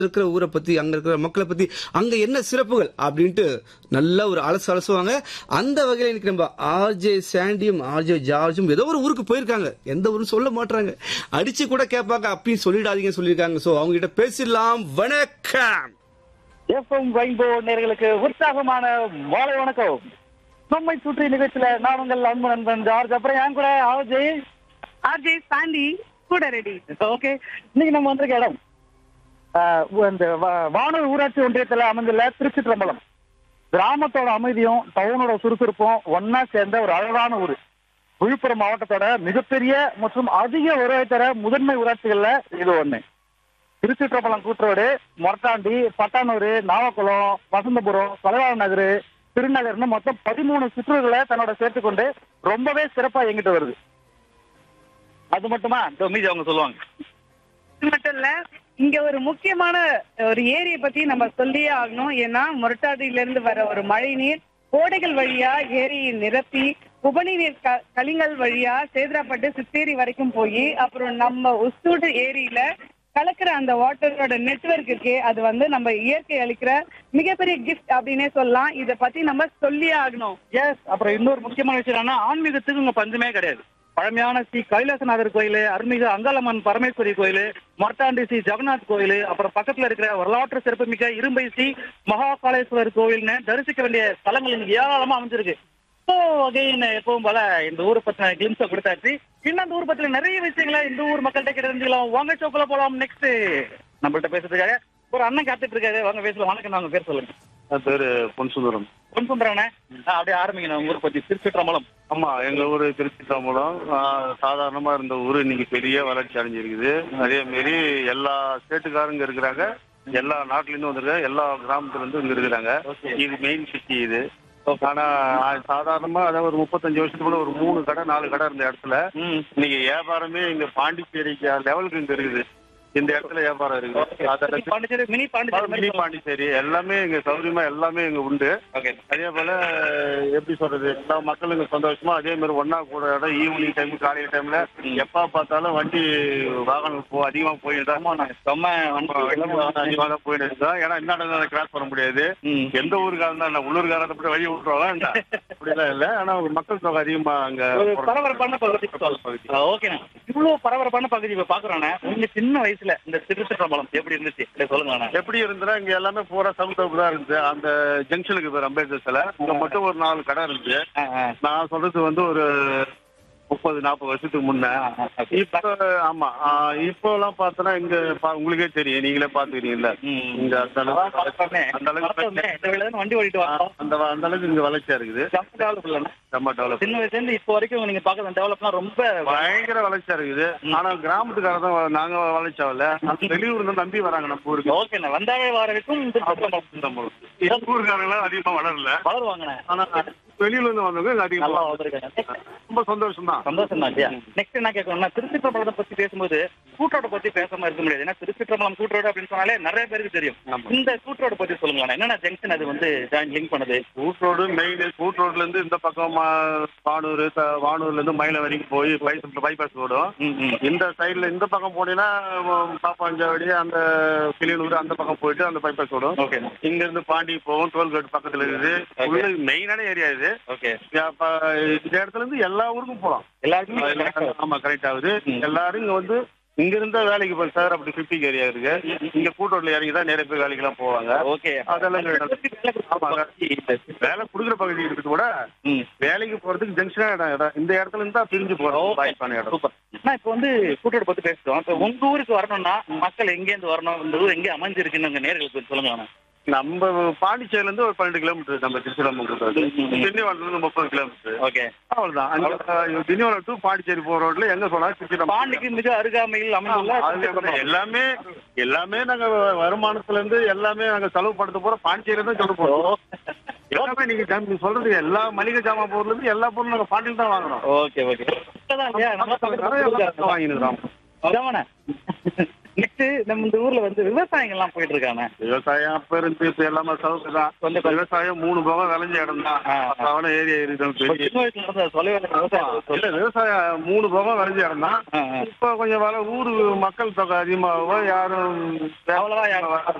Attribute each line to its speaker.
Speaker 1: இருக்கிற ஊரை பத்தி அங்க இருக்கிற மக்களை பத்தி அங்க என்ன சிறப்புகள் அப்படின்ட்டு நல்ல ஒரு அலசு அலசுவாங்க அந்த வகையில இன்னைக்கு நம்ம ஆர்ஜே சாண்டியும் ஆர்ஜே ஜார்ஜும் ஏதோ ஒரு ஊருக்கு போயிருக்காங்க எந்த ஊரும் சொல்ல மாட்டாங்க அடிச்சு கூட கேட்பாங்க அப்பயும் சொல்லிடாதீங்கன்னு சொல்லியிருக்காங்க சோ அவங்க கிட்ட பேசிடலாம் வணக்கம்
Speaker 2: எஃப்எம் ரெயின்போ நேர்களுக்கு உற்சாகமான மாலை வணக்கம் நம்மை சுற்றி நிகழ்ச்சியில நான் உங்கள் அன்பு நண்பன் ஜார்ஜ் அப்புறம் என் கூட ஆஜி
Speaker 3: ஆர்ஜே சாண்டி கூட ரெடி
Speaker 2: ஓகே இன்னைக்கு நம்ம வந்திருக்க இடம் ஆஹ், இந்த வா- வானூர் ஊராட்சி ஒன்றியத்துல அமைந்துள்ள திருச்சிற்றம்பலம் கிராமத்தோட அமைதியும் டவுனோட சுறுசுறுப்பும் ஒன்னா சேர்ந்த ஒரு அழகான ஊர் விழுப்புரம் மாவட்டத்தோட மிகப்பெரிய மற்றும் அதிக வருவாய் தர முதன்மை ஊராட்சிகள்ல இது ஒண்ணு திருச்சிற்றம்பலம் கூட்டுரோடு மொரட்டாண்டி பட்டானூர் நாவக்குளம் வசந்தபுரம் தலைவாழ நகர் திருநகர்னு மொத்தம் பதிமூணு சுற்றுகளை தன்னோட சேர்த்துக்கொண்டு ரொம்பவே சிறப்பா இயங்கிட்டு வருது அது மட்டுமா இதோ மீதி அவங்க சொல்லுவாங்க
Speaker 3: இது மட்டும் இல்ல இங்க ஒரு முக்கியமான ஒரு ஏரியை பத்தி நம்ம சொல்லியே ஆகணும் ஏன்னா முரட்டாடியில இருந்து வர ஒரு மழை நீர் ஓடைகள் வழியா ஏரியை நிரப்பி உபரி நீர் க- கலிங்கல் வழியா சேதராப்பட்டு சித்தேரி வரைக்கும் போய் அப்புறம் நம்ம உசூடு ஏரியில கலக்கிற அந்த வாட்டரோட நெட்வொர்க் இருக்கே அது வந்து நம்ம இயற்கை அளிக்கிற மிகப்பெரிய கிஃப்ட் அப்படின்னே சொல்லலாம் இத பத்தி நம்ம சொல்லியே ஆகணும்
Speaker 2: எஸ் அப்புறம் இன்னொரு முக்கியமான விஷயம் என்னன்னா ஆன்மீகத்துக்கு இங்க பஞ்சமே கிடையாது பழமையான ஸ்ரீ கைலாசநாதர் கோயில் அருள்மிகு அங்காளம்மன் பரமேஸ்வரி கோயில் மொரட்டாண்டி ஸ்ரீ ஜெகநாத் கோயில் அப்புறம் பக்கத்துல இருக்கிற வரலாற்று சிறப்புமிக்க இரும்பை ஸ்ரீ மகாகாளேஸ்வரர் கோவில்னு தரிசிக்க வேண்டிய ஸ்தலங்கள் இங்க ஏராளமா அமைஞ்சிருக்கு ஸோ அகைன் எப்பவும் போல இந்த ஊரை பத்தின கிளிம்ஸை கொடுத்தாச்சு இன்னும் அந்த ஊர் பத்தின நிறைய விஷயங்களை இந்த ஊர் மக்கள்கிட்ட கிட்ட தெரிஞ்சுக்கலாம் வாங்க சோக்குல போலாம் நெக்ஸ்ட் நம்மள்ட்ட பேசுறதுக்காக ஒரு அண்ணன் காத்துட்டு இருக்காரு வாங்க பேசலாம் வணக்கம் அவங்க பேர் சொல்லுங்க
Speaker 4: என் பேரு பொன் சுந்தரம்
Speaker 2: பொன் சுந்தரண்ணே அப்படியே ஆரம்பிங்க உங்க ஊர் பத்தி திருச்சிற்றம்பலம்
Speaker 4: ஆமா எங்க ஊரு திருச்சிற்றம்பலம் ஆஹ், சாதாரணமா இருந்த ஊரு இன்னைக்கு பெரிய வளர்ச்சி அடைஞ்சிருக்குது அதே மாரி எல்லா ஸ்டேட்டுக்காரங்க இருக்கிறாங்க எல்லா நாட்டுல இருந்தும் வந்திருக்காங்க எல்லா கிராமத்துல இருந்தும் இங்க இருக்கிறாங்க இது மெயின் சிட்டி இது ஆனா ஆஹ், சாதாரணமா அதாவது ஒரு முப்பத்தஞ்சு வருஷத்துக்குள்ள ஒரு மூணு கடை நாலு கடை இருந்த இடத்துல
Speaker 2: ம்
Speaker 4: இன்னைக்கு வியாபாரமே இங்க பாண்டிச்சேரிக்கு லெவலுக்கு இங்க இருக்குது இந்த இடத்துல வியாபாரம் இருக்குது அதோட
Speaker 2: பாண்டிச்சேரி மினி பாண்டிச்சேரி
Speaker 4: மினி பாண்டிச்சேரி எல்லாமே இங்க சௌகரியமா எல்லாமே இங்க உண்டு
Speaker 2: ஓகே
Speaker 4: அதே போல எப்படி சொல்றது எல்லா மக்களுங்க சந்தோஷமா அதே மாதிரி ஒன்னா கூட இடம் ஈவினிங் டைம் காலையில டைம்ல எப்ப பார்த்தாலும் வண்டி வாகனம் போ அதிகமா போயிட்டு
Speaker 2: ஆமா நான் செம்ம வண்டி
Speaker 4: அதிகமா தான் போயிட்டு இருக்கோம் ஏன்னா என்ன கிராஸ் பண்ண முடியாது
Speaker 2: ம்.
Speaker 4: எந்த ஊருக்காரன் தான் உள்ளூர்காரத்தை போய் வழி விட்டுருவாங்க அப்படிலாம் இல்ல ஆனா மக்கள் தொகை அதிகமா அங்க
Speaker 2: ஒரு பரபரப்பான பகுதி ஓகேண்ணா இவ்வளவு பரபரப்பான பகுதி இப்ப பாக்குறோண்ணே உங்க சின்ன வயசுல இந்த திருச்சிற்றம்பலம் எப்படி இருந்துச்சு இல்லை சொல்லுங்க
Speaker 4: எப்படி இருந்தா இங்க எல்லாமே பூரா சவுத்தவுக்கு தான் இருந்துச்சு அந்த ஜங்ஷனுக்கு பேர் அம்பேத்கர் சிலை இங்க மட்டும் ஒரு நாலு கடை இருந்துச்சு நான் சொல்றது வந்து ஒரு முப்பது நாற்பது வருஷத்துக்கு முன்ன இப்ப ஆமா ஆஹ் இப்போ எல்லாம் பார்த்தோன்னா இங்க பா- உங்களுக்கே தெரியும் நீங்களே பாத்துக்கிறீங்கல்ல இங்க அந்த அளவுக்கு அந்த அளவுக்கு
Speaker 2: வண்டி ஓடிட்டு வரோம்
Speaker 4: அந்த அந்த அளவுக்கு இங்க வளர்ச்சியா இருக்குது
Speaker 2: டெவலப் இல்லைண்ணா
Speaker 4: ரொம்ப டெவலப்
Speaker 2: சின்ன வயசுல இருந்து இப்போ வரைக்கும் நீங்க பாக்குற டெவலப்லாம் ரொம்ப
Speaker 4: பயங்கர வளர்ச்சியா இருக்குது ஆனா கிராமத்துக்காரர் தான் வ- நாங்க வளர்ச்சி ஆகல அந்த வெளியூர்ல இருந்து நம்பி வராங்க நம்ம ஊருக்கு
Speaker 2: ஓகேண்ணா வந்தாவே வாரதுக்கும்
Speaker 4: நம்ம ஊருக்காரங்களாம் அதிகமா வளரல
Speaker 2: வளருவாங்கண்ணே
Speaker 4: ஆனா வெளியூர்ல இருந்து வந்தவங்க இங்க அதிகமா
Speaker 2: நல்லா வந்திருக்காங்க
Speaker 4: ரொம்ப சந்தோஷம் தான்
Speaker 2: சந்தோஷம் தான் நெக்ஸ்ட் என்ன கேட்கணும்னா திருச்சிற்றம்பலத்தை பத்தி பேசும்போது கூட்டோட பத்தி பேசாம இருக்க முடியாது ஏன்னா திருச்சிற்றம்பலம் கூட்டோடு அப்படின்னு சொன்னாலே நிறைய பேருக்கு தெரியும்
Speaker 4: ஆமா.
Speaker 2: இந்த கூட்டோட பத்தி சொல்லுங்களேன் என்னென்ன ஜங்ஷன் அது வந்து ஜாயின் லிங்க் பண்ணுது
Speaker 4: கூட் ரோடு மெயின் கூட் ரோட்ல இருந்து இந்த பக்கம் மா- வானூர் த- வானூர்ல இருந்து மயிலை வரைக்கும் போய் பை- பைபாஸ் ஓடும்
Speaker 2: ம், ம்.
Speaker 4: இந்த சைடுல இந்த பக்கம் போனீங்கன்னா உம், பாப்பாஞ்சாவடி அந்த கிளியனூர் அந்த பக்கம் போயிட்டு அந்த பைபாஸ் ஓடும்
Speaker 2: ஓகே
Speaker 4: இங்க இருந்து பாண்டி போகும் டோல்கேட் பக்கத்துல இருக்குது மெயினான ஏரியா இது
Speaker 2: ஓகே
Speaker 4: அப்ப இந்த இடத்துல இருந்து எல்லா ஊருக்கும் போலாம்
Speaker 2: எல்லாருக்குமே connect ஆகுது.
Speaker 4: ஆமா கரெக்ட் ஆகுது எல்லாரும் இங்க வந்து இங்க இருந்தா வேலைக்கு போய் சார் அப்படி பிப்டிக் ஏரியா இருக்கு இங்க கூட்டோட்ல இறங்கி தான் நிறைய பேர் வேலைக்கு எல்லாம் போவாங்க
Speaker 2: ஓகே
Speaker 4: அதெல்லாம் இங்க ஆமா, வேலை குடுக்குற பகுதி இருக்குது கூட
Speaker 2: ம்.
Speaker 4: வேலைக்கு போறதுக்கு ஜங்ஷனா இடம் இடம் இந்த இடத்துல இருந்து தான் பிரிஞ்சு போறோம் வாய்ப்பான இடம்
Speaker 2: சூப்பர் நான் இப்போ வந்து கூட்டோட பத்தி பேசுறோம் இப்போ உங்க ஊருக்கு வரணும்னா மக்கள் எங்க இருந்து வரணும் இந்த ஊர் எங்க அமைஞ்சிருக்குன்னு உங்க நேர்களுக்கு கொஞ்சம் சொல்லுங்க அண்ணா.
Speaker 4: நம்ம பாண்டிச்சேரியில இருந்து ஒரு பன்னெண்டு கிலோமீட்டர் நம்ம திருச்சிராமம் கூட்டாது
Speaker 2: ம், ம்.
Speaker 4: திண்டிவனத்துல இருந்து முப்பது கிலோமீட்டர்
Speaker 2: ஓகே
Speaker 4: அவ்வளவுதான் அங்க திண்டிவனம் டு பாண்டிச்சேரி போற ரோட்ல எங்க சொன்னாலும் திருச்சிராமம்
Speaker 2: பாண்டிக்கு மிக அருகாமையில் அமைந்துள்ள
Speaker 4: அது
Speaker 2: திருச்சிற்றம்பலம்.
Speaker 4: எல்லாமே எல்லாமே நாங்க வருமானத்துல இருந்து எல்லாமே நாங்க செலவு படுத்த போறோம் பாண்டிச்சேரி தான் சொல்ல போறோம் எல்லாமே நீங்க ஜாம்- நீங்க சொல்றது எல்லா மளிகை ஜாமான் பொருள்ல இருந்து எல்லா பொருளும் நாங்க பாண்டியில் தான் வாங்குறோம்
Speaker 2: ஓகே ஓகே இப்பதான் இல்லையா, நம்ம பக்கத்துல
Speaker 4: நிறைய
Speaker 2: கொடுக்குறாங்க.
Speaker 4: எல்லாம் வாங்கினுக்கிறோம்
Speaker 2: அதானே? நெக்ஸ்ட் நம்ம இந்த ஊர்ல வந்து விவசாயிகள் எல்லாம் போயிட்டு இருக்காங்க
Speaker 4: விவசாயம் அப்ப இருந்து இப்ப எல்லாமே சவுக்கு தான்
Speaker 2: கொஞ்சம் கொஞ்சம்.
Speaker 4: விவசாயம் மூணு போகம் விளைஞ்ச இடம் தான்
Speaker 2: ஆ, ஆ.
Speaker 4: அவன ஏரியா இருக்கும்
Speaker 2: இப்ப
Speaker 4: பெரிய
Speaker 2: சின்ன வயசுல இருந்து சொல்லவே இல்லை, விவசாயம்
Speaker 4: இல்ல விவசாயம் மூணு போகம் விளைஞ்ச இடம் தான்
Speaker 2: ஆ, ஆ.
Speaker 4: இப்ப கொஞ்சம் வர ஊரு மக்கள் தொகை அதிகமாகவோ யாரும்
Speaker 2: அவ்வளவா யாரும்